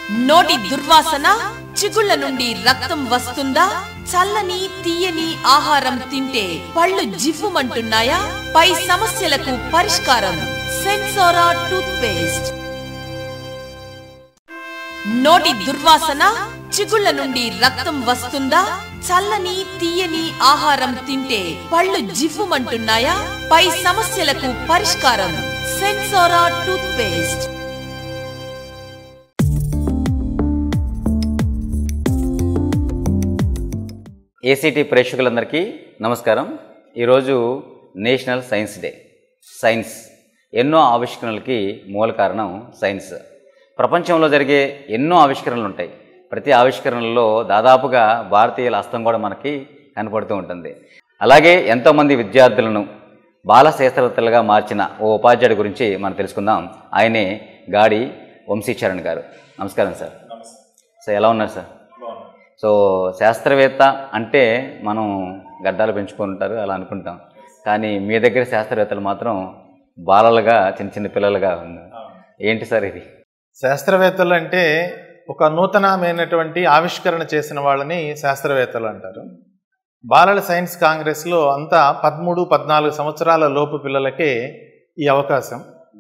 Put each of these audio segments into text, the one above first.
నోటి దుర్వాసన చిగుళ్ళ నుండి రక్తం వస్తుందా చల్లని తీయని ఆహారం తింటే పళ్ళు జివ్వుమంటున్నాయా పై సమస్యలకు పరిష్కారం సెన్సోరా టూత్ పేస్ట్ నోటి దుర్వాసన చిగుళ్ళ నుండి రక్తం వస్తుందా చల్లని తీయని ఆహారం తింటే పళ్ళు జివ్వుమంటున్నాయా పై సమస్యలకు పరిష్కారం సెన్సోరా టూత్ పేస్ట్ ఏసీటీ ప్రేక్షకులందరికీ నమస్కారం ఈరోజు నేషనల్ సైన్స్ డే సైన్స్ ఎన్నో ఆవిష్కరణలకి మూల కారణం సైన్స్ ప్రపంచంలో జరిగే ఎన్నో ఆవిష్కరణలు ఉంటాయి ప్రతి ఆవిష్కరణలో దాదాపుగా భారతీయుల హస్తం కూడా మనకి కనపడుతూ ఉంటుంది అలాగే ఎంతోమంది విద్యార్థులను బాల శాస్త్రవేత్తలుగా మార్చిన ఓ ఉపాధ్యాయుడి గురించి మనం తెలుసుకుందాం ఆయనే గాడి వంశీచరణ్ గారు నమస్కారం సార్ సార్ ఎలా ఉన్నారు సార్ సో శాస్త్రవేత్త అంటే మనం గడ్డాలు పెంచుకుంటారు అలా అనుకుంటాం కానీ మీ దగ్గర శాస్త్రవేత్తలు మాత్రం బాలలుగా చిన్న చిన్న పిల్లలుగా ఉన్నారు ఏంటి సార్ ఇది శాస్త్రవేత్తలు అంటే ఒక నూతనమైనటువంటి ఆవిష్కరణ చేసిన వాళ్ళని శాస్త్రవేత్తలు అంటారు బాలల సైన్స్ కాంగ్రెస్లో అంతా పదమూడు పద్నాలుగు సంవత్సరాల లోపు పిల్లలకే ఈ అవకాశం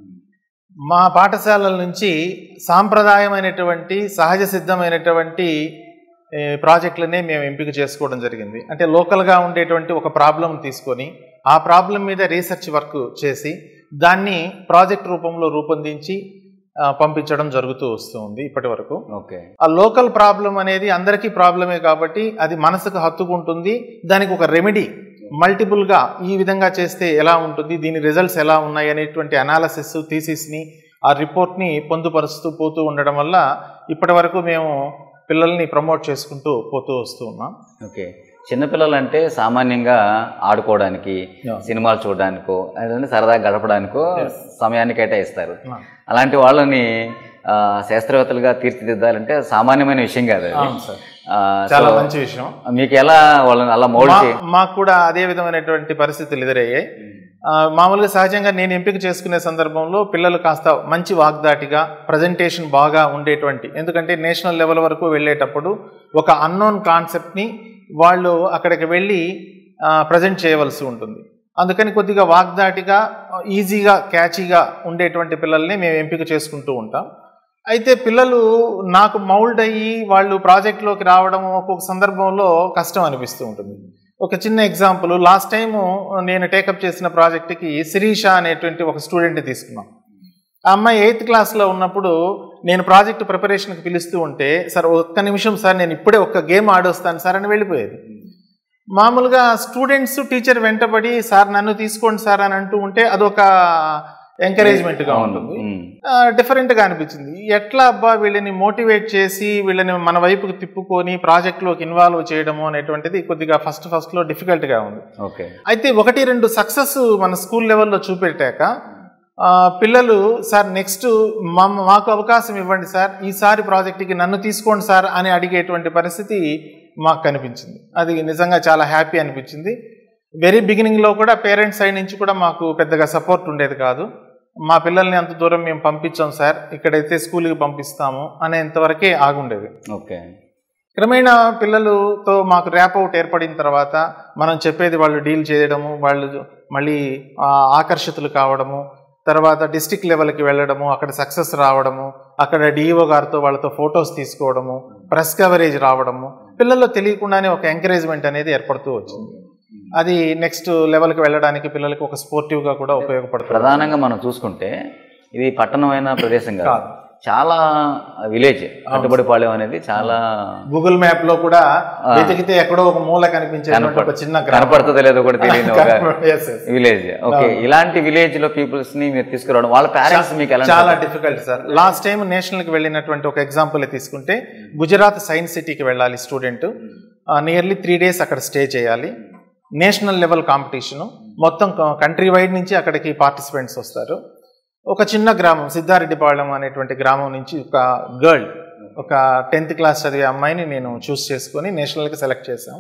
మా పాఠశాలల నుంచి సాంప్రదాయమైనటువంటి సహజ సిద్ధమైనటువంటి ఏ, ప్రాజెక్టులనే మేము ఎంపిక చేసుకోవడం జరిగింది అంటే లోకల్గా ఉండేటువంటి ఒక ప్రాబ్లం తీసుకొని ఆ ప్రాబ్లం మీద రీసెర్చ్ వర్క్ చేసి దాన్ని ప్రాజెక్ట్ రూపంలో రూపొందించి ఆ, పంపించడం జరుగుతూ వస్తుంది ఇప్పటి వరకు ఓకే ఆ లోకల్ ప్రాబ్లం అనేది అందరికీ ప్రాబ్లమే కాబట్టి అది మనసుకు హత్తుకుంటుంది దానికి ఒక రెమెడీ మల్టిపుల్గా ఈ విధంగా చేస్తే ఎలా ఉంటుంది దీని రిజల్ట్స్ ఎలా ఉన్నాయి అనేటువంటి అనాలసిస్ థీసిస్ని ఆ రిపోర్ట్ని పొందుపరుస్తూ పోతూ ఉండడం వల్ల ఇప్పటి వరకు మేము పిల్లల్ని ప్రమోట్ చేసుకుంటూ పోతూ వస్తూ ఉన్నాం ఓకే చిన్నపిల్లలు అంటే సామాన్యంగా ఆడుకోవడానికి Yeah. సినిమాలు చూడడానికో లేదంటే సరదాగా గడపడానికో Yes. సమయాన్ని కేటాయిస్తారు Yeah. అలాంటి వాళ్ళని ఆ, శాస్త్రవేత్తలుగా తీర్చిదిద్దాలంటే సామాన్యమైన విషయం కాదు అది అవును సార్ ఆ, చాలా సో మంచి విషయం మీకు ఎలా వాళ్ళని అలా మౌల్డ్ మా- చే మాకు కూడా అదే విధమైనటువంటి పరిస్థితులు ఎదురయ్యాయి ఆ, మామూలుగా సహజంగా నేను ఎంపిక చేసుకునే సందర్భంలో పిల్లలు కాస్త మంచి వాగ్దాటిగా ప్రజెంటేషన్ బాగా ఉండేటువంటి ఎందుకంటే నేషనల్ లెవెల్ వరకు వెళ్ళేటప్పుడు ఒక అన్నోన్ కాన్సెప్ట్ని వాళ్ళు అక్కడికి వెళ్ళి ప్రజెంట్ చేయవలసి ఉంటుంది అందుకని కొద్దిగా వాగ్దాటిగా ఈజీగా క్యాచీగా ఉండేటువంటి పిల్లల్ని మేము ఎంపిక చేసుకుంటూ ఉంటాం అయితే పిల్లలు నాకు మౌల్డ్ అయ్యి వాళ్ళు ప్రాజెక్ట్లోకి రావడం ఒక్కొక్క సందర్భంలో కష్టం అనిపిస్తూ ఉంటుంది ఒక చిన్న ఎగ్జాంపుల్ లాస్ట్ టైం నేను టేకప్ చేసిన ప్రాజెక్ట్కి శిరీష అనేటువంటి ఒక స్టూడెంట్ని తీసుకున్నాం ఆ అమ్మాయి ఎయిత్ క్లాస్లో ఉన్నప్పుడు నేను ప్రాజెక్ట్ ప్రిపరేషన్కి పిలుస్తూ ఉంటే సార్ ఒక్క నిమిషం సార్ నేను ఇప్పుడే ఒక్క గేమ్ ఆడొస్తాను సార్ అని వెళ్ళిపోయేది మామూలుగా స్టూడెంట్స్ టీచర్ వెంటబడి సార్ నన్ను తీసుకోండి సార్ అని అంటూ ఉంటే అదొక ఎంకరేజ్మెంట్గా ఉంటుంది ఉమ్. డిఫరెంట్గా అనిపించింది ఎట్లా అబ్బా వీళ్ళని మోటివేట్ చేసి వీళ్ళని మన వైపుకి తిప్పుకొని ప్రాజెక్ట్లోకి ఇన్వాల్వ్ చేయడము అనేటువంటిది కొద్దిగా ఫస్ట్ ఫస్ట్లో డిఫికల్ట్గా ఉంది ఓకే అయితే ఒకటి రెండు సక్సెస్ మన స్కూల్ లెవెల్లో చూపెట్టాక ఆ, పిల్లలు సార్ నెక్స్ట్ మాకు అవకాశం ఇవ్వండి సార్ ఈసారి ప్రాజెక్ట్కి నన్ను తీసుకోండి సార్ అని అడిగేటువంటి పరిస్థితి మాకు కనిపించింది అది నిజంగా చాలా హ్యాపీ అనిపించింది వెరీ బిగినింగ్లో కూడా పేరెంట్స్ సైడ్ నుంచి కూడా మాకు పెద్దగా సపోర్ట్ ఉండేది కాదు మా పిల్లల్ని అంత దూరం మేము పంపించాం సార్ ఇక్కడైతే స్కూల్కి పంపిస్తాము అనేంతవరకే ఆగుండేది ఓకే క్రమేణా పిల్లలతో మాకు ర్యాప్ అవుట్ ఏర్పడిన తర్వాత మనం చెప్పేది వాళ్ళు డీల్ చేయడము వాళ్ళు మళ్ళీ ఆ, ఆకర్షితులు కావడము తర్వాత డిస్టిక్ లెవెల్కి వెళ్ళడము అక్కడ సక్సెస్ రావడము అక్కడ డిఈఓ గారితో వాళ్ళతో ఫొటోస్ తీసుకోవడము ప్రెస్ కవరేజ్ రావడము పిల్లల్లో తెలియకుండానే ఒక ఎంకరేజ్మెంట్ అనేది ఏర్పడుతూ వచ్చింది అది నెక్స్ట్ లెవెల్కి వెళ్ళడానికి పిల్లలకి ఒక స్పోర్టివ్గా కూడా ఉపయోగపడుతుంది ప్రధానంగా మనం చూసుకుంటే ఇది పట్టణమైన ప్రదేశం కాదు కాదు. చాలా విలేజ్ కట్టుబడిపాళెం అనేది చాలా గూగుల్ మ్యాప్ లో కూడా వెతికితే ఎక్కడో ఒక మూల కనిపించే ఒక చిన్న గ్రామం. కనపడుతుందో లేదో కూడా తెలియని ఒక Yes, yes. విలేజ్ ఓకే ఇలాంటి విలేజ్ లో పీపుల్స్ ని మీరు తీసుకురావడం వాళ్ళ పేరెంట్స్ మీకు ఎలా చాలా difficult sir last time national కి వెళ్ళినటువంటి ఒక ఎగ్జాంపుల్ తీసుకుంటే గుజరాత్ సైన్స్ సిటీకి వెళ్ళాలి స్టూడెంట్ నియర్లీ త్రీ డేస్ అక్కడ స్టే చేయాలి నేషనల్ లెవెల్ కాంపిటీషన్ మొత్తం కంట్రీ వైడ్ నుంచి అక్కడికి పార్టిసిపెంట్స్ వస్తారు ఒక చిన్న గ్రామం సిద్ధారెడ్డిపాళెం అనేటువంటి గ్రామం నుంచి ఒక గర్ల్ ఒక టెన్త్ క్లాస్ చదివే అమ్మాయిని నేను చూస్ చేసుకొని నేషనల్కి సెలెక్ట్ చేశాం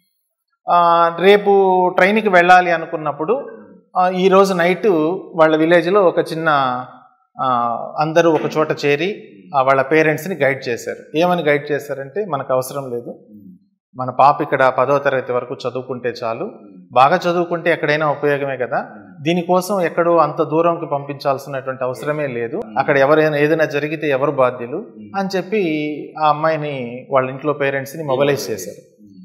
ఆ, రేపు ట్రైన్కి వెళ్ళాలి అనుకున్నప్పుడు ఆ, ఈ రోజు నైట్ వాళ్ళ విలేజ్లో ఒక చిన్న ఆ, అందరూ ఒక చోట చేరి ఆ, వాళ్ళ పేరెంట్స్ని గైడ్ చేశారు ఏమని గైడ్ చేశారంటే మనకు అవసరం లేదు మన పాప ఇక్కడ పదో తరగతి వరకు చదువుకుంటే చాలు బాగా చదువుకుంటే ఎక్కడైనా ఉపయోగమే కదా దీనికోసం ఎక్కడో అంత దూరంకి పంపించాల్సినటువంటి అవసరమే లేదు అక్కడ ఎవరైనా ఏదైనా జరిగితే ఎవరు బాధ్యులు అని చెప్పి ఆ అమ్మాయిని వాళ్ళ ఇంట్లో పేరెంట్స్ని మొబలైజ్ చేశారు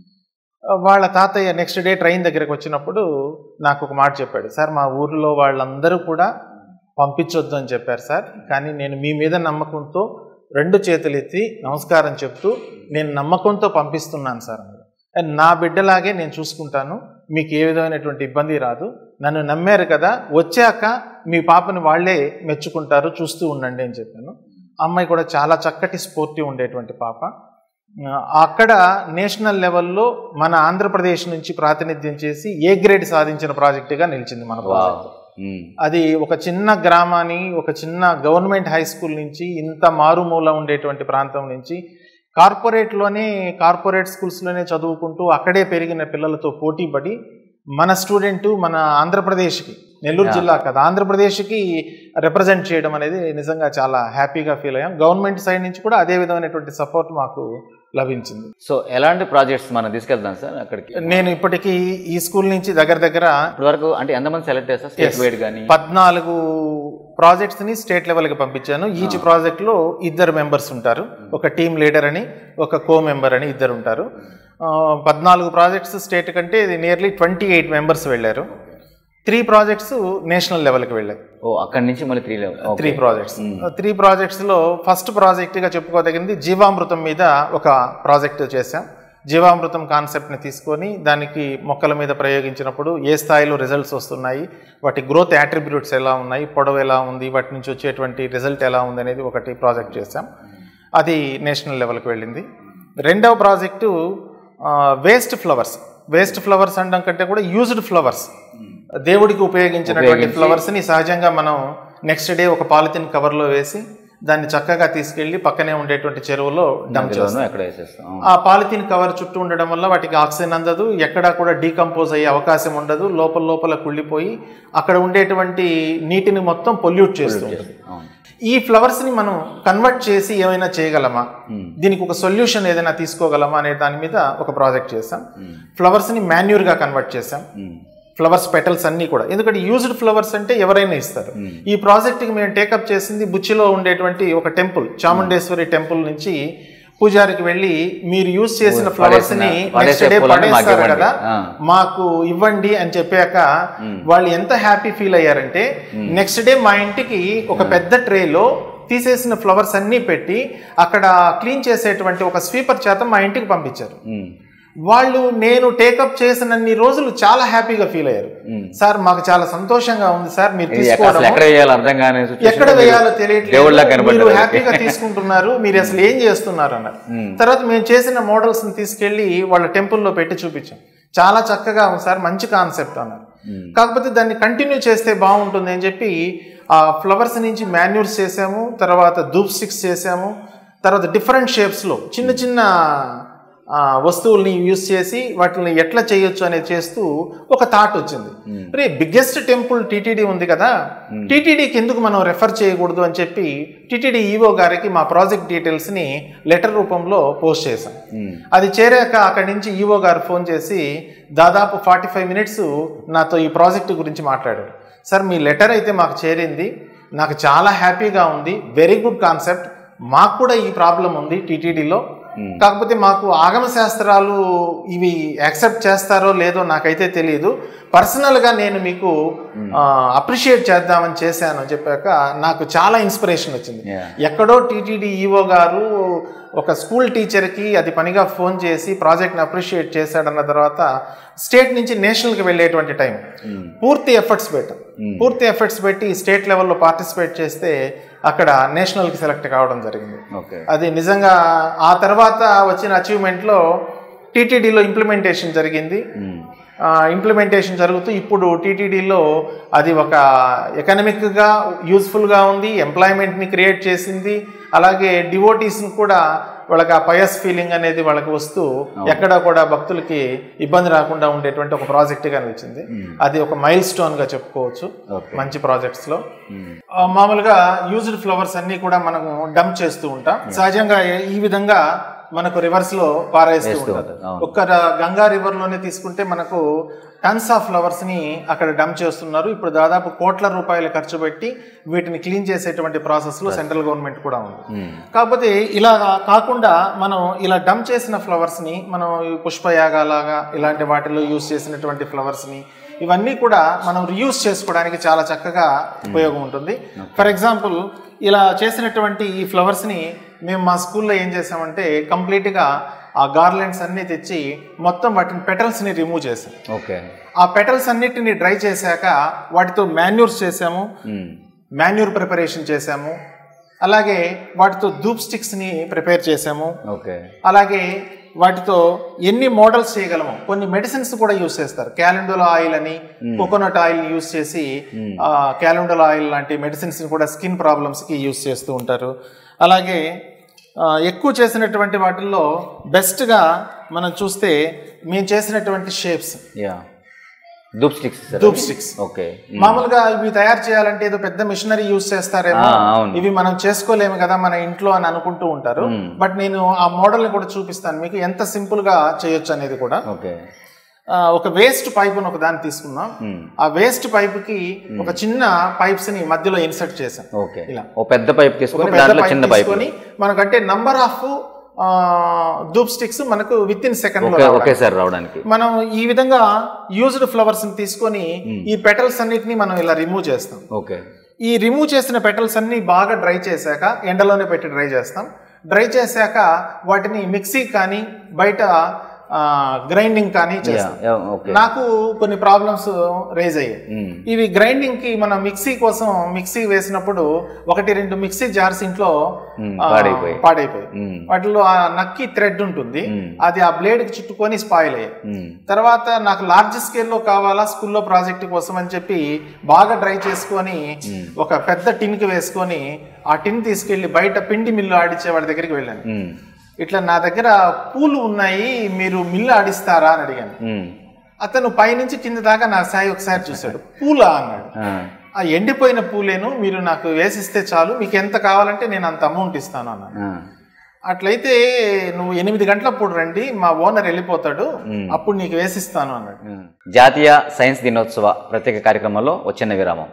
వాళ్ళ తాతయ్య నెక్స్ట్ డే ట్రైన్ దగ్గరకు వచ్చినప్పుడు నాకు ఒక మాట చెప్పాడు సార్ మా ఊర్లో వాళ్ళందరూ కూడా పంపించొద్దు అని చెప్పారు సార్ కానీ నేను మీ మీద నమ్మకంతో రెండు చేతులు ఎత్తి నమస్కారం చెప్తూ నేను నమ్మకంతో పంపిస్తున్నాను సార్ అన్నాడు. అండ్ నా బిడ్డలాగే నేను చూసుకుంటాను మీకు ఏ విధమైనటువంటి ఇబ్బంది రాదు నన్ను నమ్మారు కదా వచ్చాక మీ పాపని వాళ్ళే మెచ్చుకుంటారు చూస్తూ ఉండండి అని చెప్పాను అమ్మాయి కూడా చాలా చక్కటి స్ఫూర్తి ఉండేటువంటి పాప ఆ, అక్కడ నేషనల్ లెవెల్లో మన ఆంధ్రప్రదేశ్ నుంచి ప్రాతినిధ్యం చేసి ఏ గ్రేడ్ సాధించిన ప్రాజెక్టుగా నిలిచింది మన ప్రాజెక్ట్ ఉమ్. అది ఒక చిన్న గ్రామాన్ని ఒక చిన్న గవర్నమెంట్ హై స్కూల్ నుంచి ఇంత మారుమూల ఉండేటువంటి ప్రాంతం నుంచి కార్పొరేట్లోనే కార్పొరేట్ స్కూల్స్లోనే చదువుకుంటూ అక్కడే పెరిగిన పిల్లలతో పోటీ పడి మన స్టూడెంట్ మన ఆంధ్రప్రదేశ్కి నెల్లూరు Yeah. జిల్లా కదా ఆంధ్రప్రదేశ్కి రిప్రజెంట్ చేయడం అనేది నిజంగా చాలా హ్యాపీగా ఫీల్ అయ్యాం గవర్నమెంట్ సైడ్ నుంచి కూడా అదే విధమైనటువంటి సపోర్ట్ మాకు లభించింది సో ఎలాంటి ప్రాజెక్ట్స్ మనం తీసుకెళ్తాం సార్ అక్కడికి నేను ఇప్పటికీ ఈ స్కూల్ నుంచి దగ్గర దగ్గర ఇప్పటి వరకు అంటే ఎంతమంది సెలెక్ట్ చేస్తారు స్టేట్ Yes. వైడ్ కానీ పద్నాలుగు ప్రాజెక్ట్స్ ని స్టేట్ లెవెల్ కి పంపించాను ఈచ్ ప్రాజెక్ట్ లో ఇద్దరు మెంబర్స్ ఉంటారు ఒక టీమ్ లీడర్ అని ఒక కో మెంబర్ అని ఇద్దరు ఉంటారు ఆ, పద్నాలుగు ప్రాజెక్ట్స్ స్టేట్ కంటే ఇది నియర్లీ ట్వంటీ ఎయిట్ మెంబర్స్ వెళ్ళారు త్రీ ప్రాజెక్ట్స్ నేషనల్ లెవెల్కి వెళ్ళాయి ఓ అక్కడి నుంచి మళ్ళీ three level three projects three projects లో ఫస్ట్ ప్రాజెక్ట్ గా చెప్పుకోదగింది జీవామృతం మీద ఒక ప్రాజెక్ట్ చేశాం జీవామృతం కాన్సెప్ట్ ని తీసుకొని దానికి మొక్కల మీద ప్రయోగించినప్పుడు ఏ స్థాయిలో రిజల్ట్స్ వస్తున్నాయి వాటి గ్రోత్ యాట్రిబ్యూట్స్ ఎలా ఉన్నాయి పొడవు ఎలా ఉంది వాటి నుంచి వచ్చేటువంటి రిజల్ట్ ఎలా ఉంది అనేది ఒకటి ప్రాజెక్ట్ చేశాం అది నేషనల్ లెవెల్కి వెళ్ళింది రెండవ project waste flowers waste flowers అనడం కంటే కూడా యూజ్డ్ ఫ్లవర్స్ దేవుడికి ఉపయోగించినటువంటి ఉపయోగించి- ఫ్లవర్స్ ని సహజంగా మనం నెక్స్ట్ డే ఒక పాలిథిన్ కవర్ లో వేసి దాన్ని చక్కగా తీసుకెళ్లి పక్కనే ఉండేటువంటి చెరువులో డంప్ చేస్తాం ఎక్కడ వేసేస్తాం అవును. ఆ పాలిథిన్ కవర్ చుట్టూ ఉండడం వల్ల వాటికి ఆక్సిజన్ అందదు ఎక్కడా కూడా డీకంపోజ్ అయ్యే అవకాశం ఉండదు లోపల లోపల కుళ్ళిపోయి అక్కడ ఉండేటువంటి నీటిని మొత్తం పొల్యూట్ చేస్తుంది అవును ఈ ఫ్లవర్స్ ని మనం కన్వర్ట్ చేసి ఏమైనా చేయగలమా Hmm. దీనికి ఒక సొల్యూషన్ ఏదైనా తీసుకోగలమా అనే దాని మీద ఒక ప్రాజెక్ట్ చేసాం Hmm. ఫ్లవర్స్ ని మాన్యూర్ గా కన్వర్ట్ చేసాం ఉమ్. ఫ్లవర్స్ పెటల్స్ అన్నీ కూడా ఎందుకంటే యూజ్డ్ ఫ్లవర్స్ అంటే ఎవరైనా ఇస్తారు Hmm. ఈ ప్రాజెక్ట్కి మేము టేకప్ చేసింది బుచ్చిలో ఉండేటువంటి ఒక టెంపుల్ చాముండేశ్వరి టెంపుల్ నుంచి పూజారికి వెళ్ళి మీరు యూజ్ చేసిన ఓ, ఫ్లవర్స్ ని పడేసిన- నెక్స్ట్ పడేసే డే పూలని మాకు పడేస్తారు ఇవ్వండి. కదా ఆ. మాకు ఇవ్వండి అని చెప్పాక వాళ్ళు ఎంత హ్యాపీ ఫీల్ అయ్యారంటే నెక్స్ట్ డే మా ఇంటికి ఒక పెద్ద ట్రేలో తీసేసిన ఫ్లవర్స్ అన్నీ పెట్టి అక్కడ క్లీన్ చేసేటువంటి ఒక స్వీపర్ చేత మా ఇంటికి పంపించారు ఉమ్. వాళ్ళు నేను టేకప్ చేసినన్ని రోజులు చాలా హ్యాపీగా ఫీల్ అయ్యారు ఉమ్. సార్ మాకు చాలా సంతోషంగా ఉంది సార్ మీరు ఇది ఎక్కడ- అసలు తీసుకోవడం ఎక్కడ వేయాలో అర్థం కాని situation ఎక్కడ లో వేయాలో మీరు తెలియట్లేదు దేవుళ్ళ మీరు కనబడ్డారు హ్యాపీగా తీసుకుంటున్నారు మీరు అసలు ఏం చేస్తున్నారు అన్నారు Hmm. తర్వాత మేము చేసిన మోడల్స్ ని తీసుకెళ్లి వాళ్ళ టెంపుల్లో పెట్టి చూపించాం చాలా చక్కగా ఉంది సార్ మంచి కాన్సెప్ట్ అన్నారు Hmm. కాకపోతే దాన్ని కంటిన్యూ చేస్తే బాగుంటుంది అని చెప్పి ఆ ఫ్లవర్స్ నుంచి మాన్యూర్స్ చేసాము తర్వాత ధూప్ స్టిక్స్ చేసాము తర్వాత డిఫరెంట్ షేప్స్లో చిన్న చిన్న ఆ, వస్తువుల్ని యూజ్ చేసి వాటిని ఎట్లా చేయొచ్చు అనేది చేస్తూ ఒక థాట్ వచ్చింది రే బిగ్గెస్ట్ టెంపుల్ టీటీడీ ఉంది కదా టీటీడీకి ఎందుకు మనం రెఫర్ చేయకూడదు అని చెప్పి టీటీడీ ఈవో గారికి మా ప్రాజెక్ట్ డీటెయిల్స్ని లెటర్ రూపంలో పోస్ట్ చేశాం ఉమ్. అది చేరాక అక్కడి నుంచి ఈవో గారు ఫోన్ చేసి దాదాపు ఫార్టీ ఫైవ్ మినిట్స్ నాతో ఈ ప్రాజెక్ట్ గురించి మాట్లాడారు సార్ మీ లెటర్ అయితే మాకు చేరింది నాకు చాలా హ్యాపీగా ఉంది వెరీ గుడ్ కాన్సెప్ట్ మాకు కూడా ఈ ప్రాబ్లం ఉంది టీటీడీలో కాకపోతే మాకు ఆగమ శాస్త్రాలు ఇవి యాక్సెప్ట్ చేస్తారో లేదో నాకైతే తెలియదు పర్సనల్గా నేను మీకు అప్రిషియేట్ చేద్దామని చేశాను అని చెప్పాక నాకు చాలా ఇన్స్పిరేషన్ వచ్చింది Yeah. ఎక్కడో టీటీడీ ఈఓ గారు ఒక స్కూల్ టీచర్కి అది పనిగా ఫోన్ చేసి ప్రాజెక్ట్ని అప్రిషియేట్ చేశాడన్న తర్వాత స్టేట్ నుంచి నేషనల్కి వెళ్ళేటువంటి టైం పూర్తి ఎఫర్ట్స్ పెట్టాం పూర్తి ఎఫర్ట్స్ పెట్టి స్టేట్ లెవెల్లో పార్టిసిపేట్ చేస్తే అక్కడ నేషనల్కి సెలెక్ట్ కావడం జరిగింది ఓకే అది నిజంగా ఆ తర్వాత వచ్చిన అచీవ్మెంట్లో టీటీడీలో ఇంప్లిమెంటేషన్ జరిగింది ఉమ్. ఇంప్లిమెంటేషన్ జరుగుతూ ఇప్పుడు టీటీడీలో అది ఒక ఎకనమిక్గా యూస్ఫుల్గా ఉంది ఎంప్లాయ్మెంట్ని క్రియేట్ చేసింది అలాగే డివోటీస్ని కూడా వాళ్ళకి ఆ పయస్ ఫీలింగ్ అనేది వాళ్ళకి వస్తూ ఎక్కడ కూడా భక్తులకి ఇబ్బంది రాకుండా ఉండేటువంటి ఒక ప్రాజెక్ట్గా నిలిచింది అది ఒక మైల్ స్టోన్గా చెప్పుకోవచ్చు Okay. మంచి ప్రాజెక్ట్స్లో ఆ, మామూలుగా యూజ్డ్ ఫ్లవర్స్ అన్ని కూడా మనము డంప్ చేస్తూ ఉంటాం సహజంగా ఏ- ఈ విధంగా మనకు రివర్స్ లో పారేస్తూ వేస్తూ ఉంటారు ఉంటారు, అవును. ఒక్క ర- గంగా రివర్ లోనే తీసుకుంటే మనకు టన్స్ ఆఫ్ ఫ్లవర్స్ ని అక్కడ డంప్ చేస్తున్నారు ఇప్పుడు దాదాపు కోట్ల రూపాయలు ఖర్చు పెట్టి వీటిని క్లీన్ చేసేటువంటి ప్రాసెస్ లో సెంట్రల్ గవర్నమెంట్ కూడా ఉంది కాకపోతే ఇలా కాకుండా మనం ఇలా డంప్ చేసిన ఫ్లవర్స్ ని మనం ఈ పుష్పయాగాలాగా ఇలాంటి వాటిలో యూస్ చేసినటువంటి ఫ్లవర్స్ ని ఇవన్నీ కూడా మనం రియూస్ చేసుకోవడానికి చాలా చక్కగా ఉపయోగం ఉంటుంది ఫర్ ఎగ్జాంపుల్ ఇలా చేసినటువంటి ఈ ఫ్లవర్స్ని మేము మా స్కూల్లో ఏం చేసామంటే కంప్లీట్గా ఆ గార్లెండ్స్ అన్నీ తెచ్చి మొత్తం వాటిని పెటల్స్ని రిమూవ్ చేసాం ఓకే ఆ పెటల్స్ అన్నిటిని డ్రై చేశాక వాటితో మాన్యూర్స్ చేసాము మాన్యూర్ ప్రిపరేషన్ చేసాము అలాగే వాటితో ధూప్ స్టిక్స్ని ప్రిపేర్ చేసాము ఓకే అలాగే వాటితో ఎన్ని మోడల్స్ చేయగలము కొన్ని మెడిసిన్స్ కూడా యూస్ చేస్తారు క్యాలెండోలో ఆయిల్ అని కోకోనట్ ఆయిల్ యూస్ చేసి క్యాలెండోలో ఆయిల్ లాంటి మెడిసిన్స్ కూడా స్కిన్ ప్రాబ్లమ్స్కి యూస్ చేస్తూ ఉంటారు అలాగే ఆ, ఎక్కువ చేసినటువంటి వాటిల్లో బెస్ట్గా మనం చూస్తే మేము చేసినటువంటి షేప్స్ యా dhoop sticks dhoop sticks okay మామూలుగా ఇవి తయారు చేయాలంటే ఏదో పెద్ద మిషనరీ యూస్ చేస్తారేమో ఆ, అవును. ఇవి మనం చేసుకోలేము కదా మన ఇంట్లో అని అనుకుంటూ ఉంటారు బట్ నేను ఆ మోడల్ ని కూడా చూపిస్తాను మీకు ఎంత సింపుల్ గా చేయొచ్చు అనేది కూడా ఓకే ఆ, ఒక వేస్ట్ పైప్ ఒక దాన్ని తీసుకుందాం ఆ వేస్ట్ పైప్ కి ఒక చిన్న పైప్స్ ని మధ్యలో ఇన్సర్ట్ చేసాం ఓకే ఇలా. ఓ పెద్ద పైప్ ఒక తీసుకొని పెద్ద దాంట్లో పైప్ చిన్న పైప్ తీసుకొని మనకంటే నంబర్ ఆఫ్ ధూప్ స్టిక్స్ మనకు విత్ ఇన్ సెకండ్ లో ఓకే రావాలి. ఒకేసారి రావడానికి మనం ఈ విధంగా యూజ్డ్ ఫ్లవర్స్ ని తీసుకొని ఈ పెటల్స్ అన్నిటిని మనం ఇలా రిమూవ్ చేస్తాం ఓకే ఈ రిమూవ్ చేసిన పెటల్స్ అన్ని బాగా డ్రై చేశాక ఎండలోనే పెట్టి డ్రై చేస్తాం డ్రై చేశాక వాటిని మిక్సీ కానీ బయట గ్రైండింగ్ కానీ చేస్తాం యా ఓకే నాకు కొన్ని ప్రాబ్లమ్స్ రేజ్ అయ్యాయి మ్మ్. ఇవి గ్రైండింగ్ కి మనం మిక్సీ కోసం మిక్సీ వేసినప్పుడు ఒకటి రెండు మిక్సీ జార్స్ ఇంట్లో మ్మ్, ఆ, పాడైపోయాయి. పాడైపోయాయి మ్మ్. వాటిలో ఆ నక్కి థ్రెడ్ ఉంటుంది అది ఆ బ్లేడ్ కి చుట్టుకొని స్పాయిల్ అయ్యాయి మ్మ్. తర్వాత నాకు లార్జ్ స్కేల్లో కావాలా స్కూల్లో ప్రాజెక్ట్ కోసం అని చెప్పి బాగా డ్రై చేసుకొని ఒక పెద్ద టిన్ కి వేసుకొని ఆ టిన్ తీసుకెళ్లి బయట పిండి మిల్లు ఆడిచ్చే వాడి దగ్గరికి వెళ్ళాను మ్మ్. ఇట్లా నా దగ్గర పూలు ఉన్నాయి మీరు మిల్లు ఆడిస్తారా అని అడిగాను మ్మ్. అతను పైనుంచి కింద దాకా నా సాయి ఒకసారి చూశాడు పూలా అన్నాడు ఆ, ఆ ఎండిపోయిన పూలేను మీరు నాకు వేసిస్తే చాలు మీకు ఎంత కావాలంటే నేను అంత అమౌంట్ ఇస్తాను అన్నాను ఆ. అట్లయితే నువ్వు ఎనిమిది గంటలప్పుడు రండి మా ఓనర్ వెళ్ళిపోతాడు అప్పుడు నీకు వేసిస్తాను అన్నాడు మ్మ్. జాతీయ సైన్స్ దినోత్సవ ప్రత్యేక కార్యక్రమంలో వచ్చిన విరామం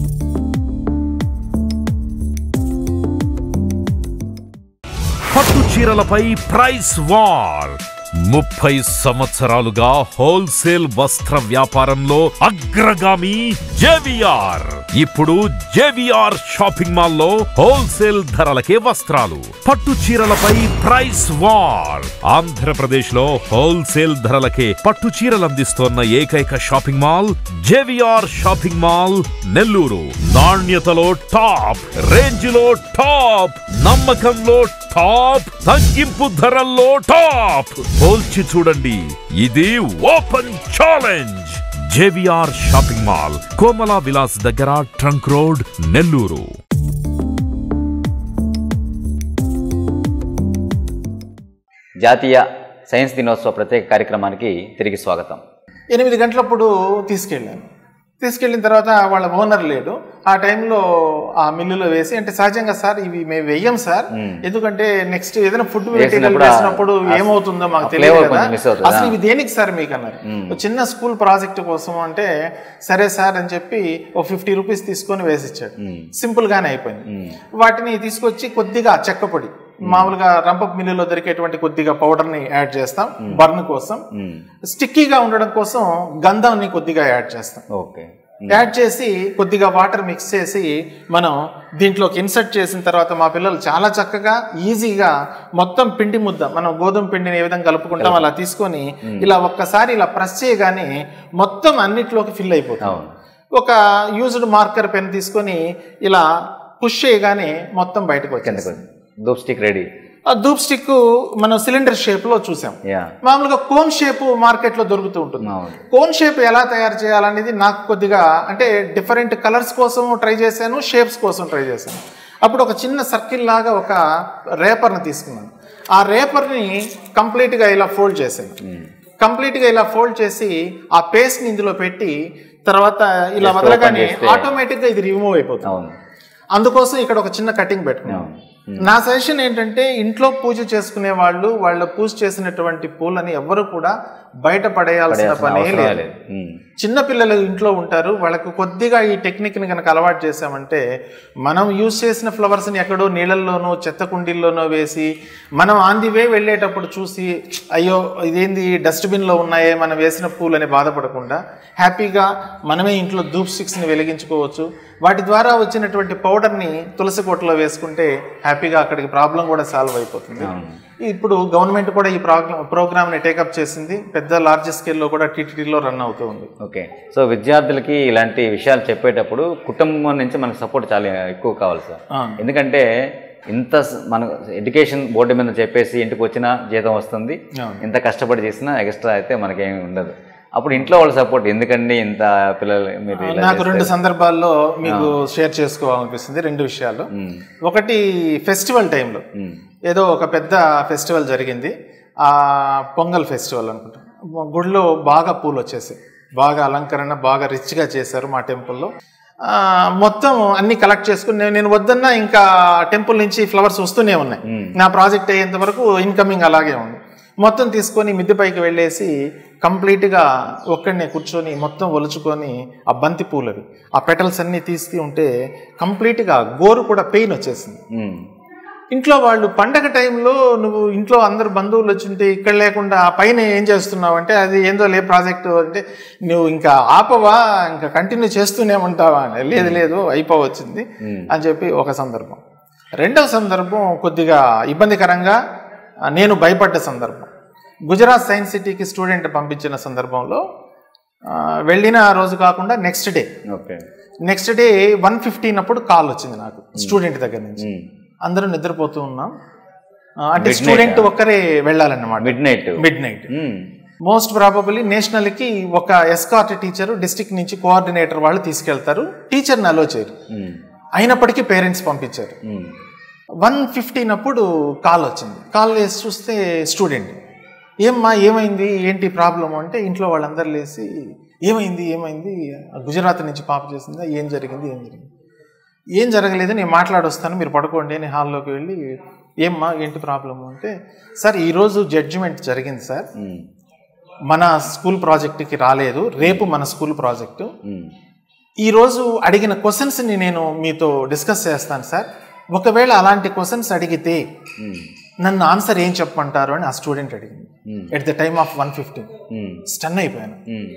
పట్టు చీరలపై ప్రైస్ వార్ ముప్పై సంవత్సరాలుగా హోల్సేల్ వస్త్ర వ్యాపారంలో అగ్రగామి జేవిఆర్ ఇప్పుడు జేవిఆర్ షాపింగ్ మాల్లో హోల్సేల్ ధరలకే వస్త్రాలు పట్టు చీరలపై ప్రైస్ వార్ ఆంధ్రప్రదేశ్ లో హోల్సేల్ ధరలకే పట్టు చీరలు అందిస్తోన్న ఏకైక shopping mall JVR shopping mall Nellore నాణ్యతలో టాప్ రేంజ్ లో టాప్ నమ్మకంలో టాప్ తగ్గింపు ధరల్లో టాప్ పోల్చి చూడండి ఇది open challenge JVR shopping mall Komala Vilas దగ్గర ట్రంక్ రోడ్ నెల్లూరు జాతీయ సైన్స్ దినోత్సవ ప్రత్యేక కార్యక్రమానికి తిరిగి స్వాగతం ఎనిమిది గంటలప్పుడు తీసుకెళ్ళాను తీసుకెళ్ళిన తర్వాత వాళ్ళ ఓనర్ లేడు ఆ టైంలో ఆ మిల్లులో వేసి అంటే సహజంగా సార్ ఇవి మేము వెయ్యం సార్ ఎందుకంటే నెక్స్ట్ ఏదైనా ఫుడ్ వేసినప్పుడు ఆ- వేసినప్పుడు ఆ- ఏమవుతుందో మాకు ఆ తెలియదు flavor కదా కొంచెం miss అవుతుంది. అసలు ఆ. ఇవి దేనికి సార్ మీకు అన్నారు ఒక చిన్న స్కూల్ ప్రాజెక్ట్ కోసం అంటే సరే సార్ అని చెప్పి ఓ ఫిఫ్టీ రూపీస్ తీసుకొని వేసిచ్చాడు సింపుల్ గానే అయిపోయింది వాటిని తీసుకొచ్చి కొద్దిగా చెక్క పొడి మామూలుగా రంపపు మిల్లులో దొరికేటువంటి కొద్దిగా పౌడర్ ని యాడ్ చేస్తాం బర్న్ కోసం స్టిక్కీగా ఉండడం కోసం గంధంని కొద్దిగా యాడ్ చేస్తాం ఓకే యాడ్ చేసి కొద్దిగా వాటర్ మిక్స్ చేసి మనం దీంట్లోకి ఇన్సర్ట్ చేసిన తర్వాత మా పిల్లలు చాలా చక్కగా ఈజీగా మొత్తం పిండి ముద్ద మనం గోధుమ పిండిని ఏ విధంగా కలుపుకుంటాం అలా తీసుకొని ఇలా ఒక్కసారి ఇలా ప్రెస్ చేయగానే మొత్తం అన్నిట్లోకి ఫిల్ అయిపోతుంది అవును. ఒక యూజ్డ్ మార్కర్ పెన్ తీసుకొని ఇలా పుష్ చేయగానే మొత్తం బయటకు వచ్చింది కిందకు ధూప్ స్టిక్ రెడీ ఆ ధూప్ స్టిక్ మనం సిలిండర్ షేప్లో చూసాం యా మామూలుగా కోన్ షేప్ మార్కెట్లో దొరుకుతూ ఉంటుంది అవును కోన్ షేప్ ఎలా తయారు చేయాలనేది నాకు కొద్దిగా అంటే డిఫరెంట్ కలర్స్ కోసం ట్రై చేశాను షేప్స్ కోసం ట్రై చేశాను అప్పుడు ఒక చిన్న సర్కిల్ లాగా ఒక రేపర్ని తీసుకున్నాను ఆ రేపర్ని కంప్లీట్గా ఇలా ఫోల్డ్ చేశాను కంప్లీట్గా ఇలా ఫోల్డ్ చేసి ఆ పేస్ట్ని ఇందులో పెట్టి తర్వాత ఇలా Just వదలగానే open చేస్తే- ఆటోమేటిక్గా ఇది రిమూవ్ అయిపోతుంది అవును అందుకోసం ఇక్కడ ఒక చిన్న కటింగ్ పెట్టుకున్నాను నా సజెషన్ ఏంటంటే ఇంట్లో పూజ చేసుకునే వాళ్ళు వాళ్ళ పూజ చేసినటువంటి పూలని ఎవ్వరు కూడా బయట పడేయాల్సిన పడేయాల్సిన పనే అవసరం లేదు లేదు ఉమ్. చిన్న పిల్లలు ఇంట్లో ఉంటారు వాళ్ళకు కొద్దిగా ఈ టెక్నిక్ని కనుక అలవాటు చేసామంటే మనం యూజ్ చేసిన ఫ్లవర్స్ని ఎక్కడో నీళ్ళల్లోనో చెత్త కుండీల్లోనో వేసి మనం ఆన్ ది వే వెళ్ళేటప్పుడు చూసి అయ్యో ఇదేంది డస్ట్బిన్లో ఉన్నాయే మనం వేసిన పూలని బాధపడకుండా హ్యాపీగా మనమే ఇంట్లో ధూప్ స్టిక్స్ని వెలిగించుకోవచ్చు వాటి ద్వారా వచ్చినటువంటి పౌడర్ని తులసి కోటలో వేసుకుంటే హ్యాపీగా అక్కడికి ప్రాబ్లం కూడా సాల్వ్ అయిపోతుంది ఇప్పుడు గవర్నమెంట్ కూడా ఈ ప్రోగ్రామ్ ప్రోగ్రామ్ని టేకప్ చేసింది పెద్ద లార్జ్ స్కేల్లో కూడా టీటీడీలో రన్ అవుతూ ఉంది ఓకే సో విద్యార్థులకి ఇలాంటి విషయాలు చెప్పేటప్పుడు కుటుంబం నుంచి మనకు సపోర్ట్ చాలా ఎక్కువ కావాలి సార్ అవును. ఎందుకంటే ఇంత స- మన ఎడ్యుకేషన్ బోర్డు మీద చెప్పేసి ఇంటికి వచ్చిన జీతం వస్తుంది అవును. ఇంత కష్టపడి చేసినా ఎక్స్ట్రా అయితే మనకేమి ఉండదు అప్పుడు ఇంట్లో వాళ్ళ సపోర్ట్ ఎందుకండి ఇంత పిల్లలు మీరు ఇలా నాకు రెండు చేస్తే- సందర్భాల్లో మీకు షేర్ చేసుకోవాలనిపిస్తుంది రెండు విషయాలు ఉమ్, ఒకటి ఫెస్టివల్ టైంలో ఉమ్, ఏదో ఒక పెద్ద ఫెస్టివల్ జరిగింది ఆ పొంగల్ ఫెస్టివల్ అనుకుంటా గుడిలో బాగా పూలు వచ్చేసాయి బాగా అలంకరణ బాగా రిచ్గా చేశారు మా టెంపుల్లో ఆ, మొత్తం అన్ని కలెక్ట్ చేసుకుని నేను- నేను వద్దన్నా ఇంకా టెంపుల్ నుంచి ఫ్లవర్స్ వస్తూనే ఉన్నాయి నా ప్రాజెక్ట్ అయ్యేంత వరకు ఇన్కమింగ్ అలాగే ఉంది మొత్తం తీసుకొని మిద్దె పైకి వెళ్ళేసి కంప్లీట్గా ఒక్కడనే కూర్చొని మొత్తం ఒలుచుకొని ఆ బంతి పూలవి ఆ పెటల్స్ అన్నీ తీస్తూ ఉంటే కంప్లీట్గా గోరు కూడా పెయిన్ వచ్చేసింది ఉమ్, ఇంట్లో వాళ్ళు పండగ టైంలో నువ్వు ఇంట్లో అందరు బంధువులు వచ్చుంటే ఇక్కడ లేకుండా ఆ పైన ఏం చేస్తున్నావు అంటే అది ఏందో లే ప్రాజెక్టు అంటే నువ్వు ఇంకా ఆపవా ఇంకా కంటిన్యూ చేస్తూనే ఉంటావా అని లేదు లేదు అయిపోవచ్చింది అని చెప్పి ఒక సందర్భం రెండవ సందర్భం కొద్దిగా ఇబ్బందికరంగా ఆ, నేను భయపడ్డ సందర్భం గుజరాత్ సైన్స్ సిటీకి స్టూడెంట్ పంపించిన సందర్భంలో ఆ, వెళ్ళిన ఆ రోజు కాకుండా next day okay next day one fifteen అప్పుడు కాల్ వచ్చింది నాకు స్టూడెంట్ దగ్గర నుంచి ఉమ్, అందరూ నిద్రపోతూ ఉన్నాం ఆ, అంటే స్టూడెంట్ ఒక్కరే వెళ్ళాలన్నమాట midnight midnight um, most probably నేషనల్కి ఒక ఎస్కార్ట్ టీచర్ డిస్టిక్ నుంచి కోఆర్డినేటర్ వాళ్ళు తీసుకెళ్తారు టీచర్ని అలో చేయరు ఉమ్, అయినప్పటికీ పేరెంట్స్ పంపించారు ఉమ్, వన్ ఫిఫ్టీన్ అప్పుడు కాల్ వచ్చింది కాల్ వేసి చూస్తే స్టూడెంట్ ఏమ్మా ఏమైంది ఏంటి ప్రాబ్లం అంటే ఇంట్లో వాళ్ళందరూ లేచి ఏమైంది ఏమైంది గుజరాత్ నుంచి పాప చేసిందా ఏం జరిగింది ఏం జరిగింది ఏం జరగలేదు నేను మాట్లాడొస్తాను మీరు పడుకోండి అని హాల్లోకి వెళ్ళి ఏమ్మా ఏంటి ప్రాబ్లము అంటే సార్ ఈరోజు జడ్జిమెంట్ జరిగింది సార్ ఉమ్, మన స్కూల్ ప్రాజెక్ట్కి రాలేదు రేపు మన స్కూల్ ప్రాజెక్టు ఉమ్, ఈరోజు అడిగిన క్వశ్చన్స్ని నేను మీతో డిస్కస్ చేస్తాను సార్ ఒకవేళ అలాంటి క్వశ్చన్స్ అడిగితే ఉమ్, నన్ను ఆన్సర్ ఏం చెప్పమంటారు అని ఆ స్టూడెంట్ అడిగింది Hmm. At the time of one fifteen um, stun అయిపోయాను ఉమ్,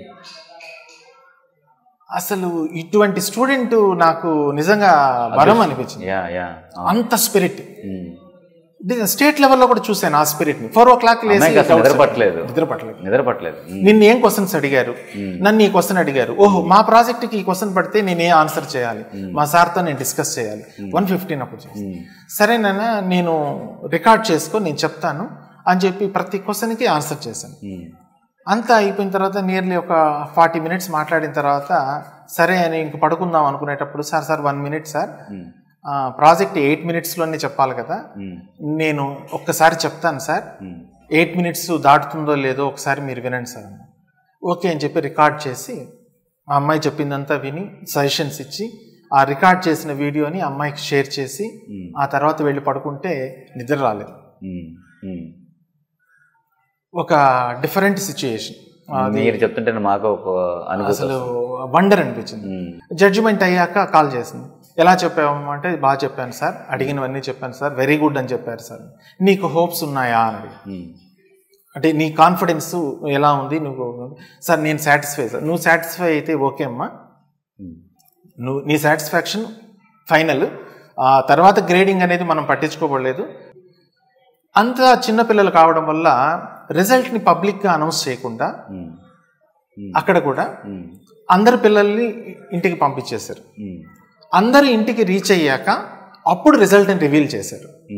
అసలు ఇటువంటి స్టూడెంట్ నాకు నిజంగా వరం అనిపించింది యా యా ఆ, అంత స్పిరిట్ ఉమ్. స్టేట్ లెవెల్లో కూడా చూశాను ఆ స్పిరిట్ ని ఫోర్ ఓ క్లాక్ లేసి అమ్మాయికి అసలు doubts నిద్ర పట్టలేదు. నిద్ర పట్టలేదు నిద్ర పట్టలేదు ఉమ్, నిన్ను ఏం క్వశ్చన్స్ అడిగారు నన్ను ఈ క్వశ్చన్ అడిగారు ఓహో మా ప్రాజెక్ట్కి ఈ క్వశ్చన్ పడితే నేను ఏ ఆన్సర్ చేయాలి మా సార్తో నేను డిస్కస్ చేయాలి వన్ ఫిఫ్టీన్ అప్పుడు చేస్తాను సరేనా నేను రికార్డ్ చేసుకొని నేను చెప్తాను అని చెప్పి ప్రతి క్వశ్చన్కి ఆన్సర్ చేశాను ఉమ్, అంతా అయిపోయిన తర్వాత నియర్లీ ఒక ఫార్టీ మినిట్స్ మాట్లాడిన తర్వాత సరే అని ఇంక పడుకుందాం అనుకునేటప్పుడు sir sir one minute sir um, project eight మినిట్స్లోనే చెప్పాలి కదా ఉమ్, నేను ఒక్కసారి చెప్తాను సార్ ఉమ్, ఎయిట్ మినిట్స్ దాటుతుందో లేదో ఒకసారి మీరు వినండి సార్ అన్న. ఓకే అని చెప్పి రికార్డ్ చేసి ఆ అమ్మాయి చెప్పిందంతా విని సజెషన్స్ ఇచ్చి ఆ రికార్డ్ చేసిన వీడియోని ఆ అమ్మాయికి షేర్ చేసి ఆ తర్వాత వెళ్ళి పడుకుంటే నిద్ర రాలేదు ఉమ్, ఉమ్. ఒక డిఫరెంట్ సిచ్యుయేషన్ మీరు చెప్తుంటే మాకు ఒక అనుభూతి అసలు వండర్ అనిపించింది ఉమ్, జడ్జిమెంట్ అయ్యాక కాల్ చేసింది ఎలా చెప్పాము అంటే బాగా చెప్పాను సార్ అడిగినవన్నీ చెప్పాను సార్ వెరీ గుడ్ అని చెప్పారు సార్ నీకు హోప్స్ ఉన్నాయా అని అడిగి ఉమ్, అంటే నీ కాన్ఫిడెన్స్ ఎలా ఉంది నువ్వు సార్ నేను సాటిస్ఫై సార్ నువ్వు సాటిస్ఫై అయితే ఓకే అమ్మా ఉమ్, నువ్వు నీ సాటిస్ఫాక్షన్ ఫైనల్ ఆ తర్వాత గ్రేడింగ్ అనేది మనం పట్టించుకోబడలేదు అంత చిన్నపిల్లలు కావడం వల్ల రిజల్ట్ని పబ్లిక్గా అనౌన్స్ చేయకుండా ఉమ్, అక్కడ కూడా ఉమ్, అందరి పిల్లల్ని ఇంటికి పంపించేశారు ఉమ్, అందరు ఇంటికి రీచ్ అయ్యాక అప్పుడు రిజల్ట్ని రివీల్ చేశారు ఉమ్,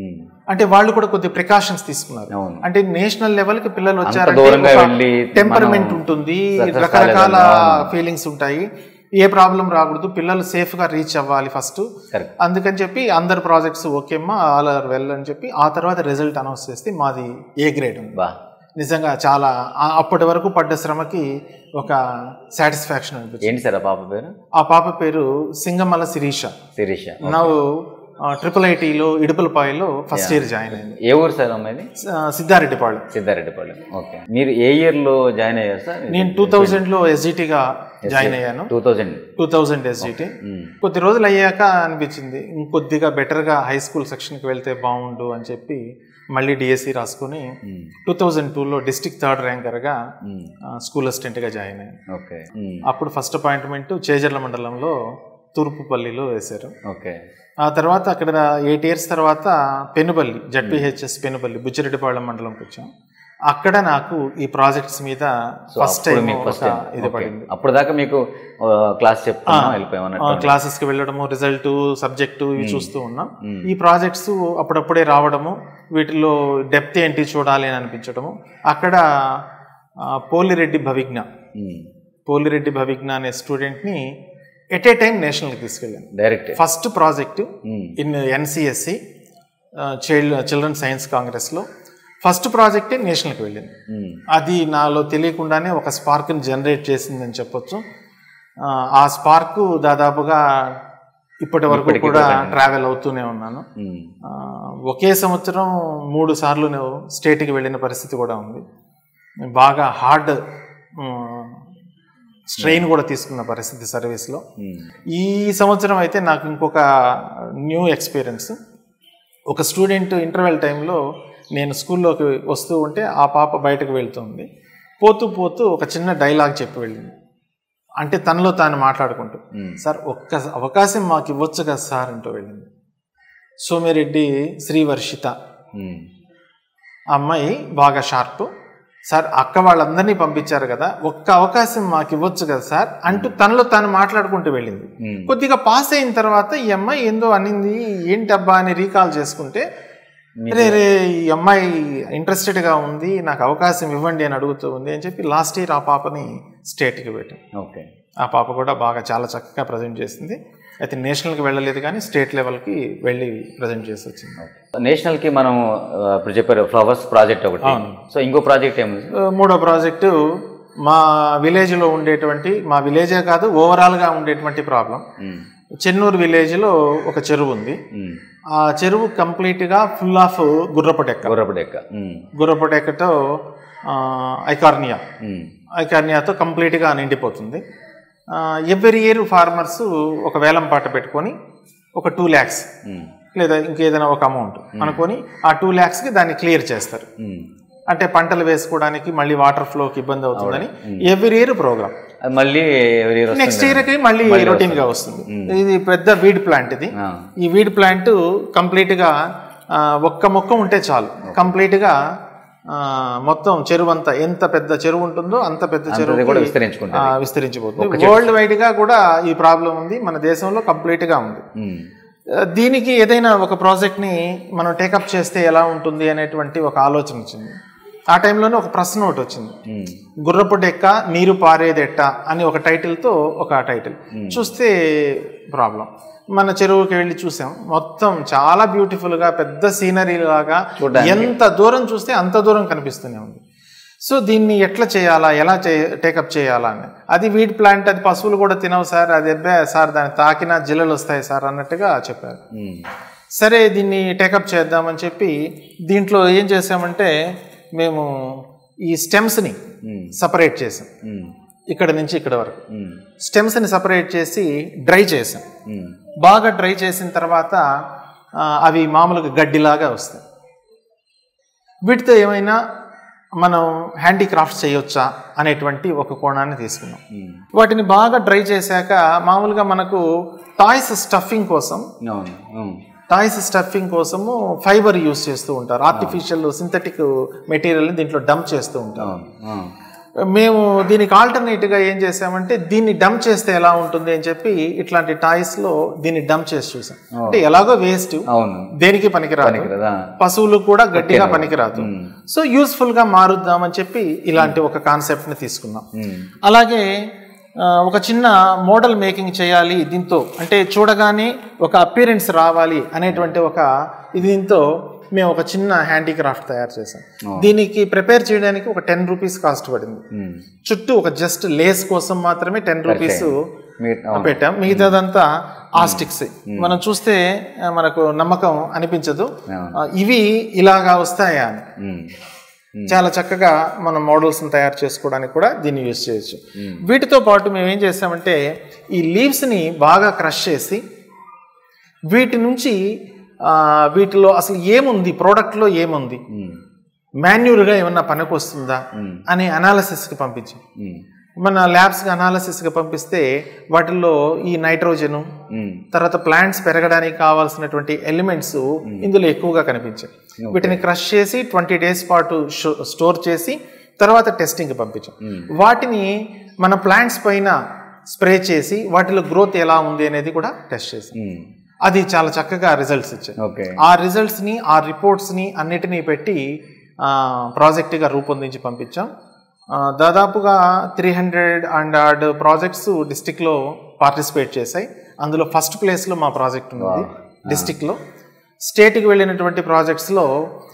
అంటే వాళ్ళు కూడా కొద్ది ప్రికాషన్స్ తీసుకున్నారు అవును. అంటే నేషనల్ లెవెల్ కి పిల్లలు దూరంగా వచ్చారంటే వెళ్ళి టెంపర్మెంట్ మనం ఉంటుంది success రకరకాల కాలేదన్నా. ఫీలింగ్స్ ఉంటాయి ఏ ప్రాబ్లం రాకూడదు పిల్లలు సేఫ్ గా రీచ్ అవ్వాలి ఫస్ట్ Correct. అందుకని చెప్పి అందరు ప్రాజెక్ట్స్ ఓకే అమ్మా ఆల్ ఆర్ వెల్ అని చెప్పి ఆ తర్వాత రిజల్ట్ అనౌన్స్ చేస్తే మాది ఏ గ్రేడ్ ఉంది బా నిజంగా చాలా ఆ- అప్పటి వరకు పడ్డ శ్రమకి ఒక సాటిస్ఫాక్షన్ అనిపించింది ఏంటి సార్ ఆ పాప పేరు ఆ పాప పేరు సింగమల శిరీష శిరీష నవ్వు ట్రిపుల్ ఐటీలో ఇడుపులపాయలో ఫస్ట్ ఇయర్ జాయిన్ అయింది ఏ ఊరు సార్ అమ్మాయిది ఆ, సిద్ధారెడ్డిపాళెం సిద్ధారెడ్డిపాళెం ఓకే మీరు ఏ ఇయర్ లో జాయిన్ అయ్యారు సార్ నేను టూ థౌజండ్ లో ఎస్జిటిగా జాయిన్ అయ్యాను two thousand two thousand SGT కొద్ది రోజులు అయ్యాక అనిపించింది ఇంకొద్దిగా బెటర్గా హై స్కూల్ సెక్షన్కి వెళ్తే బాగుండు అని చెప్పి మళ్ళీ డిఎస్సి రాసుకుని టూ థౌజండ్ టూలో డిస్టిక్ థర్డ్ ర్యాంకర్గా స్కూల్ అసిస్టెంట్గా జాయిన్ అయ్యాను ఓకే అప్పుడు ఫస్ట్ అపాయింట్మెంట్ చేజర్ల మండలంలో తూర్పుపల్లిలో వేశారు ఓకే ఆ తర్వాత అక్కడ ఎయిట్ ఇయర్స్ తర్వాత పెనుబల్లి జడ్పిహెచ్ఎస్ పెనుబల్లి బుచ్చిరెడ్డిపాళెం మండలంకి వచ్చాం అక్కడ నాకు ఈ ప్రాజెక్ట్స్ మీద ఫస్ట్ టైం ఫస్ట్ ఒక ఇది పడింది అప్పుడు దాకా మీకు క్లాస్ చెప్తాను వెళ్ళిపోయాం అన్నట్టు క్లాసెస్ కి వెళ్ళడము రిజల్ట్ సబ్జెక్టు ఇవి చూస్తూ ఉన్నాం ఈ ప్రాజెక్ట్స్ అప్పుడప్పుడే రావడము వీటిలో డెప్త్ ఏంటి చూడాలి అని అనిపించడము అక్కడ ఆ, పోలిరెడ్డి భవిజ్ఞ మ్మ్. పోలిరెడ్డి భవిజ్ఞ అనే స్టూడెంట్ని ఎట్ ఏ టైం నేషనల్కి తీసుకెళ్ళాను డైరెక్ట్ ఫస్ట్ ప్రాజెక్ట్ మ్మ్. In NCSC child children science కాంగ్రెస్లో ఫస్ట్ ప్రాజెక్టే నేషనల్కి వెళ్ళింది మ్మ్. అది నాలో తెలియకుండానే ఒక స్పార్క్ని జనరేట్ చేసిందని చెప్పొచ్చు ఆ, ఆ స్పార్క్ దాదాపుగా ఇప్పటి వరకు ఇప్పటికీ కూడా కూడా ట్రావెల్ అవుతూనే ఉన్నాను మ్మ్. ఆ, ఒకే సంవత్సరం మూడు సార్లు నేను స్టేట్కి వెళ్ళిన పరిస్థితి కూడా ఉంది బాగా హార్డ్ స్ట్రెయిన్ కూడా తీసుకున్న పరిస్థితి సర్వీస్లో మ్మ్. ఈ సంవత్సరం అయితే నాకు ఇంకొక న్యూ ఎక్స్పీరియన్స్ ఒక స్టూడెంట్ ఇంటర్వెల్ టైంలో నేను స్కూల్లోకి వస్తూ ఉంటే ఆ పాప బయటకు వెళ్తుంది పోతూ పోతూ ఒక చిన్న డైలాగ్ చెప్పి వెళ్ళింది అంటే తనలో తాను మాట్లాడుకుంటూ మ్మ్. సార్ ఒక్క అవకాశం మాకు ఇవ్వచ్చు కదా సార్ అంటూ వెళ్ళింది సోమిరెడ్డి శ్రీవర్షిత మ్మ్. ఆ అమ్మాయి బాగా షార్ప్ సార్ అక్క వాళ్ళందరినీ పంపించారు కదా ఒక్క అవకాశం మాకు ఇవ్వచ్చు కదా సార్ అంటూ తనలో తాను మాట్లాడుకుంటూ వెళ్ళింది మ్మ్. కొద్దిగా పాస్ అయిన తర్వాత ఈ అమ్మాయి ఏందో అనింది ఏంటబ్బా అని రీకాల్ చేసుకుంటే రే రే ఈ అమ్మాయి ఇంట్రెస్టెడ్గా ఉంది నాకు అవకాశం ఇవ్వండి అని అడుగుతూ ఉంది అని చెప్పి లాస్ట్ ఇయర్ ఆ పాపని స్టేట్కి పెట్టాం ఓకే ఆ పాప కూడా బాగా చాలా చక్కగా ప్రజెంట్ చేసింది అయితే నేషనల్కి వెళ్ళలేదు కానీ స్టేట్ లెవెల్కి వెళ్ళి ప్రజెంట్ చేసి వచ్చింది నేషనల్ కి మనం ఆ, ఇప్పుడు చెప్పారు ఫ్లవర్స్ ప్రాజెక్ట్ ఒకటి సో ఇంకో ప్రాజెక్ట్ ఏముంది ఆ, మూడో ప్రాజెక్టు మా విలేజ్లో ఉండేటువంటి మా విలేజే కాదు ఓవరాల్గా ఉండేటువంటి ప్రాబ్లం మ్మ్. చెన్నూరు విలేజ్లో ఒక చెరువు ఉంది మ్మ్. ఆ చెరువు కంప్లీట్గా ఫుల్ ఆఫ్ గుర్రపటెక్క గుర్రపు డెక్క మ్మ్. గుర్రపటెక్కతో ఐకార్నియా మ్మ్. ఐకార్నియాతో కంప్లీట్గా నిండిపోతుంది ఎవ్రీ ఇయర్ ఫార్మర్స్ ఒక వేలం పాట పెట్టుకొని ఒక టూ ల్యాక్స్ మ్మ్. లేదా ఇంకేదైనా ఒక అమౌంట్ అనుకొని ఆ టూ ల్యాక్స్కి దాన్ని క్లియర్ చేస్తారు మ్మ్. అంటే పంటలు వేసుకోవడానికి మళ్ళీ వాటర్ ఫ్లోకి ఇబ్బంది అవుతుందని ఎవ్రీ ఇయర్ ప్రోగ్రామ్ అది మళ్ళీ every year వస్తుంది. నెక్స్ట్ ఇయర్కి మళ్ళీ రొటీన్ గా వస్తుంది ఇది పెద్ద వీడ్ ప్లాంట్ ఇది ఆ. ఈ వీడ్ ప్లాంట్ కంప్లీట్ గా ఆ, ఒక్క మొక్క ఉంటే చాలు కంప్లీట్ గా ఆ, మొత్తం చెరువు అంతా ఎంత పెద్ద చెరువు ఉంటుందో అంత పెద్ద చెరువు కూడా విస్తరించుకుంటుంది. విస్తరించిపోతుంది వరల్డ్ వైడ్ గా కూడా ఈ ప్రాబ్లం ఉంది మన దేశంలో కంప్లీట్ గా ఉంది మ్మ్. ఆ, దీనికి ఏదైనా ఒక ప్రాజెక్ట్ ని మనం టేకప్ చేస్తే ఎలా ఉంటుంది అనేటువంటి ఒక ఆలోచన వచ్చింది ఆ టైంలోనే ఒక ప్రశ్న ఒకటి వచ్చింది మ్మ్. గుర్రపు డెక్క నీరు పారేదెట్ట అని ఒక టైటిల్తో ఒక టైటిల్ చూస్తే ప్రాబ్లం మన చెరువుకి వెళ్ళి చూసాం మొత్తం చాలా బ్యూటిఫుల్గా పెద్ద సీనరీ లాగా ఎంత దూరం చూస్తే అంత దూరం కనిపిస్తూనే ఉంది సో దీన్ని ఎట్లా చేయాలా ఎలా చే టేకప్ చేయాలా అని అది వీడ్ ప్లాంట్ అది పశువులు కూడా తినవు సార్ అది అబ్బే సార్ దాన్ని తాకినా జిల్లలు వస్తాయి సార్ అన్నట్టుగా చెప్పారు మ్మ్. సరే దీన్ని టేకప్ చేద్దామని చెప్పి దీంట్లో ఏం చేసామంటే మేము ఈ స్టెమ్స్ని మ్మ్. సపరేట్ చేసాం మ్మ్. ఇక్కడ నుంచి ఇక్కడ వరకు మ్మ్. స్టెమ్స్ని సపరేట్ చేసి డ్రై చేసాం మ్మ్. బాగా డ్రై చేసిన తర్వాత ఆ, అవి మామూలుగా గడ్డిలాగా వస్తాయి వీటితో ఏమైనా మనం హ్యాండీక్రాఫ్ట్స్ చేయొచ్చా అనేటువంటి ఒక కోణాన్ని తీసుకున్నాం మ్మ్. వాటిని బాగా డ్రై చేశాక మామూలుగా మనకు టాయ్స్ స్టఫింగ్ కోసం అవును మ్మ్. టాయ్స్ స్టఫింగ్ కోసము ఫైబర్ యూస్ చేస్తూ ఉంటారు ఆర్టిఫిషియల్ సింథటిక్ మెటీరియల్ని దీంట్లో డంప్ చేస్తూ ఉంటారు అవును ఆ. మేము దీనికి ఆల్టర్నేట్గా ఏం చేసామంటే దీన్ని డంప్ చేస్తే ఎలా ఉంటుంది అని చెప్పి ఇట్లాంటి టాయ్స్ లో దీన్ని డంప్ చేసి చూసాం అంటే ఎలాగో వేస్ట్ అవును దేనికి పనికిరాదు పనికిరాదా? పశువులు కూడా గట్టిగా పనికిరాదు సో యూస్ఫుల్ గా మారుద్దామని చెప్పి ఇలాంటి ఒక కాన్సెప్ట్ ని తీసుకున్నాం అలాగే ఆ, ఒక చిన్న మోడల్ మేకింగ్ చేయాలి దీంతో అంటే చూడగానే ఒక అపీరెన్స్ రావాలి అనేటువంటి ఒక దీంతో మేము ఒక చిన్న హ్యాండీక్రాఫ్ట్ తయారు చేసాం దీనికి ప్రిపేర్ చేయడానికి ఒక టెన్ రూపీస్ కాస్ట్ పడింది ఉమ్. చుట్టూ ఒక జస్ట్ లేస్ కోసం మాత్రమే టెన్ రూపీస్ మీ- అవును. పెట్టాం మిగతాదంతా ఆ స్టిక్స్ మనం చూస్తే ఆ, మనకు నమ్మకం అనిపించదు ఆ, ఇవి ఇలాగా వస్తాయా అని ఉమ్. చాలా చక్కగా మనం మోడల్స్ తయారు చేసుకోవడానికి కూడా దీన్ని యూజ్ చేయొచ్చు వీటితో పాటు మేము ఏం చేసామంటే ఈ లీవ్స్ ని బాగా క్రష్ చేసి వీటి నుంచి ఆ, వీటిలో అసలు ఏముంది product లో ఏముంది ఉమ్. మాన్యూర్గా ఏమన్నా పనికి వస్తుందా అని అనాలసిస్కి పంపించాం ఉమ్. మన ల్యాబ్స్కి అనాలసిస్కి పంపిస్తే వాటిల్లో ఈ నైట్రోజను ఉమ్. తర్వాత ప్లాంట్స్ పెరగడానికి కావాల్సినటువంటి ఎలిమెంట్స్ ఇందులో ఎక్కువగా కనిపించాయి వీటిని క్రష్ చేసి ట్వంటీ డేస్ పాటు స్టోర్ చేసి తర్వాత టెస్టింగ్కి పంపించాం వాటిని మన ప్లాంట్స్ పైన స్ప్రే చేసి వాటిలో గ్రోత్ ఎలా ఉంది అనేది కూడా టెస్ట్ చేసాం ఉమ్. అది చాలా చక్కగా రిజల్ట్స్ ఇచ్చాయి ఓకే ఆ రిజల్ట్స్ని ఆ రిపోర్ట్స్ని అన్నిటినీ పెట్టి ఆ, ప్రాజెక్టుగా రూపొందించి పంపించాం ఆ, దాదాపుగా three hundred and odd projects డిస్టిక్లో పార్టిసిపేట్ చేశాయి అందులో ఫస్ట్ ప్లేస్లో మా ప్రాజెక్ట్ ఉంది డిస్టిక్లో స్టేట్కి వెళ్ళినటువంటి ప్రాజెక్ట్స్లో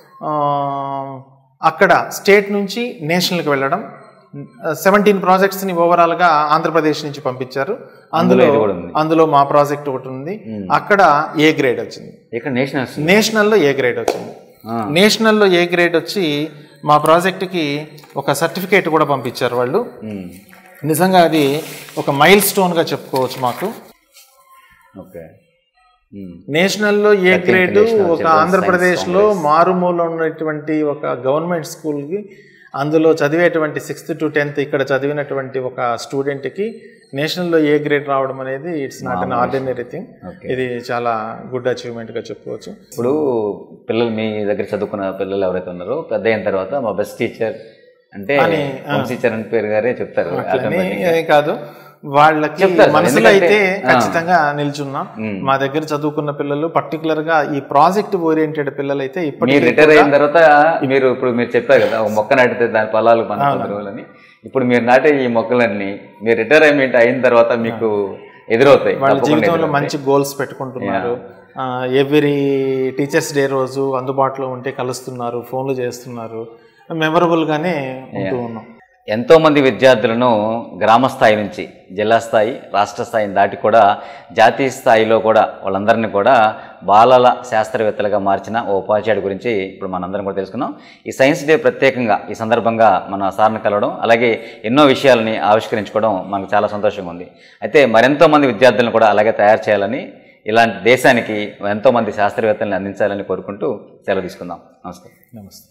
అక్కడ స్టేట్ నుంచి నేషనల్కి వెళ్ళడం సెవెంటీన్ ప్రాజెక్ట్స్ని ఓవరాల్గా ఆంధ్రప్రదేశ్ నుంచి పంపించారు అందులో ఇది కూడా ఉంది. అందులో మా ప్రాజెక్ట్ ఒకటి ఉంది అక్కడ ఏ గ్రేడ్ వచ్చింది ఇక్కడ నేషనల్స్ నేషనల్లో ఏ గ్రేడ్ వచ్చింది ఆ. నేషనల్లో ఏ గ్రేడ్ వచ్చి మా ప్రాజెక్ట్కి ఒక సర్టిఫికేట్ కూడా పంపించారు వాళ్ళు ఉమ్. నిజంగా అది ఒక మైల్ స్టోన్గా చెప్పుకోవచ్చు మాకు ఓకే ఉమ్. నేషనల్లో ఏ 13th గ్రేడ్ National ఒక Children's ఆంధ్రప్రదేశ్లో మారుమూల ఉన్నటువంటి ఒక గవర్నమెంట్ స్కూల్కి అందులో చదివేటువంటి సిక్స్త్ టు టెన్త్ ఇక్కడ చదివినటువంటి ఒక స్టూడెంట్కి నేషనల్లో ఏ గ్రేడ్ రావడం అనేది it's not an ordinary thing Okay. ఇది చాలా గుడ్ అచీవ్మెంట్గా చెప్పుకోవచ్చు ఇప్పుడు పిల్లలు మీ దగ్గర చదువుకున్న పిల్లలు ఎవరైతే ఉన్నారో పెద్ద అయిన తర్వాత మా బెస్ట్ టీచర్ అంటే టీచర్ అని పేరు గారే చెప్తారు అని ఏం కాదు వాళ్ళకి చెప్తారు సార్, మనసులో ఎందుకంటే- అయితే ఖచ్చితంగా నిల్చున్నాం మా దగ్గర చదువుకున్న పిల్లలు పర్టికులర్ గా ఈ ప్రాజెక్ట్ ఓరియంటెడ్ పిల్లలు అయితే మీరు ఇప్పటికీ రిటైర్ అయిన తర్వాత మీరు ఇప్పుడు మీరు చెప్పారు కదా ఒక మొక్క నాటితే దాని ఫలాలు మన పది రోజులని ఇప్పుడు మీరు నాటే ఈ మొక్కలన్నీ మీరు రిటైర్మెంట్ అయిన తర్వాత మీకు ఎదురవుతాయి వాళ్ళ తప్పకుండా జీవితంలో ఎదురవుతాయి. మంచి గోల్స్ పెట్టుకుంటున్నారు ఎవ్రీ టీచర్స్ డే రోజు అందుబాటులో ఉంటే కలుస్తున్నారు ఫోన్లు చేస్తున్నారు మెమరబుల్ గానే ఉంటూ ఉన్నాం ఎంతో మంది విద్యార్థులను గ్రామ స్థాయి నుంచి జిల్లా స్థాయి రాష్ట్ర స్థాయిని దాటి కూడా జాతీయ స్థాయిలో కూడా వాళ్ళందరినీ కూడా బాలల శాస్త్రవేత్తలుగా మార్చిన ఓ ఉపాధ్యాయుడి గురించి ఇప్పుడు మనందరం కూడా తెలుసుకున్నాం ఈ సైన్స్ డే ప్రత్యేకంగా ఈ సందర్భంగా మన సార్ని కలవడం అలాగే ఎన్నో విషయాలని ఆవిష్కరించుకోవడం మనకు చాలా సంతోషంగా ఉంది అయితే మరెంతో మంది విద్యార్థులను కూడా అలాగే తయారు చేయాలని ఇలాంటి దేశానికి ఎంతో మంది శాస్త్రవేత్తలను అందించాలని కోరుకుంటూ సెలవు తీసుకుందాం నమస్తే నమస్తే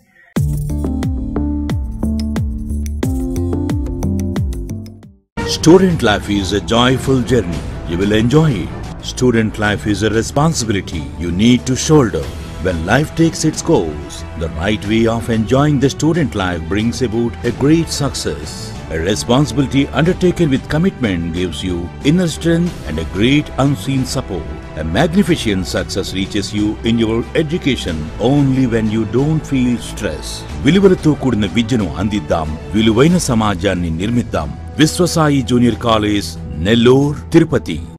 Student life is a joyful journey. You will enjoy it. Student life is a responsibility you need to shoulder. When life takes its course, the right way of enjoying the student life brings about a great success. A responsibility undertaken with commitment gives you inner strength and a great unseen support. A magnificent success reaches you in your education only when you don't feel stress. విలువలతో కూడిన విద్యను అందిద్దాం విలువైన సమాజాన్ని నిర్మిద్దాం Vishwasai junior college Nellore Tirupati